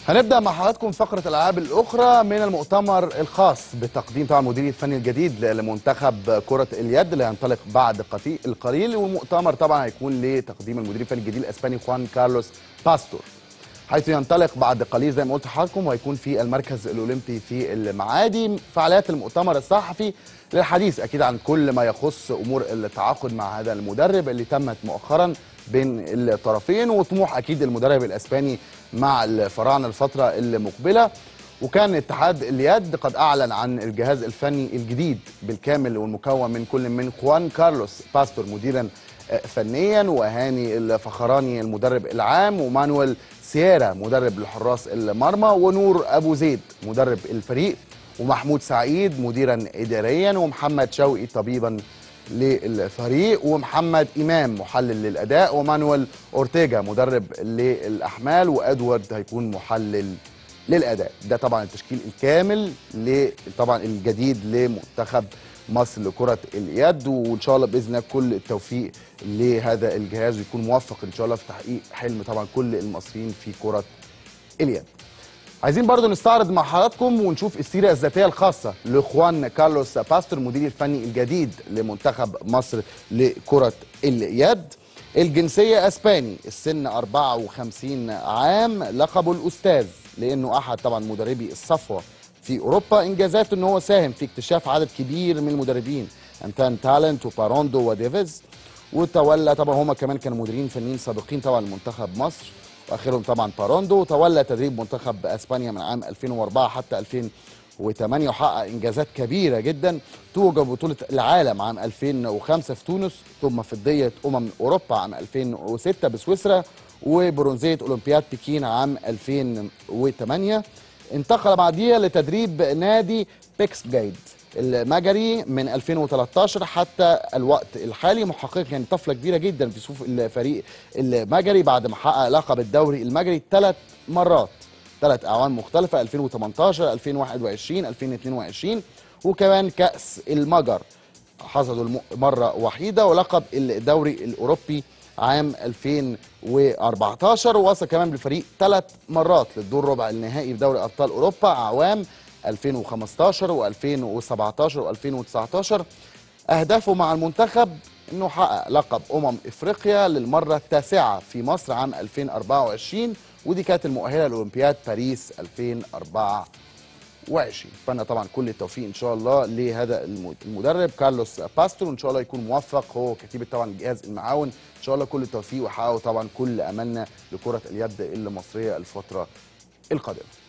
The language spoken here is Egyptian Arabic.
هنبدا مع حضراتكم فقره الالعاب الاخرى من المؤتمر الخاص بتقديم طبعا المدير الفني الجديد لمنتخب كره اليد اللي هينطلق بعد قتي- القليل والمؤتمر طبعا هيكون لتقديم المدير الفني الجديد الاسباني خوان كارلوس باستور حيث ينطلق بعد قليل زي ما قلت لحضراتكم وهيكون في المركز الاولمبي في المعادي فعاليات المؤتمر الصحفي للحديث اكيد عن كل ما يخص امور التعاقد مع هذا المدرب اللي تمت مؤخرا بين الطرفين وطموح اكيد المدرب الاسباني مع الفراعنه الفتره المقبله وكان اتحاد اليد قد اعلن عن الجهاز الفني الجديد بالكامل والمكون من كل من خوان كارلوس باستور مديرا فنيا وهاني الفخراني المدرب العام ومانويل سييرا مدرب لحراس المرمى ونور ابو زيد مدرب الفريق ومحمود سعيد مديرا اداريا ومحمد شوقي طبيبا للفريق ومحمد امام محلل للاداء ومانويل اورتيجا مدرب للاحمال وادوارد هيكون محلل للاداء ده طبعا التشكيل الكامل ل طبعا الجديد لمنتخب مصر لكره اليد وان شاء الله باذن الله كل التوفيق لهذا الجهاز ويكون موفق ان شاء الله في تحقيق حلم طبعا كل المصريين في كره اليد عايزين برضو نستعرض مع حضراتكم ونشوف السيرة الذاتية الخاصة لخوان كارلوس باستور المدير الفني الجديد لمنتخب مصر لكرة اليد الجنسية اسباني السن 54 عام لقبه الاستاذ لانه احد طبعا مدربي الصفوة في اوروبا انجازاته ان هو ساهم في اكتشاف عدد كبير من المدربين انتان تالنت وباروندو وديفيز وتولى طبعا هما كمان كانوا مديرين فنيين سابقين طبعا لمنتخب مصر واخرهم طبعا باروندو تولى تدريب منتخب اسبانيا من عام 2004 حتى 2008 وحقق انجازات كبيره جدا توج بطوله العالم عام 2005 في تونس ثم فضيه امم اوروبا عام 2006 بسويسرا وبرونزيه اولمبياد بكين عام 2008 انتقل بعديها لتدريب نادي بيكس جايد المجري من 2013 حتى الوقت الحالي محققا يعني طفره كبيره جدا في صفوف الفريق المجري بعد ما حقق لقب الدوري المجري ثلاث مرات ثلاث اعوام مختلفه 2018 2021 2022 وكمان كاس المجر حصدوا الم- مره وحيده ولقب الدوري الاوروبي عام 2014 ووصل كمان بالفريق ثلاث مرات للدور ربع النهائي في دوري ابطال اوروبا اعوام 2015 و2017 و2019 اهدافه مع المنتخب انه حقق لقب امم افريقيا للمره التاسعه في مصر عام 2024 ودي كانت المؤهله لاولمبياد باريس 2024 اتمنى طبعا كل التوفيق ان شاء الله لهذا الم- المدرب كارلوس باستور وان شاء الله يكون موفق هو وكتيبه طبعا الجهاز المعاون ان شاء الله كل التوفيق ويحققوا طبعا كل املنا لكره اليد المصريه الفتره القادمه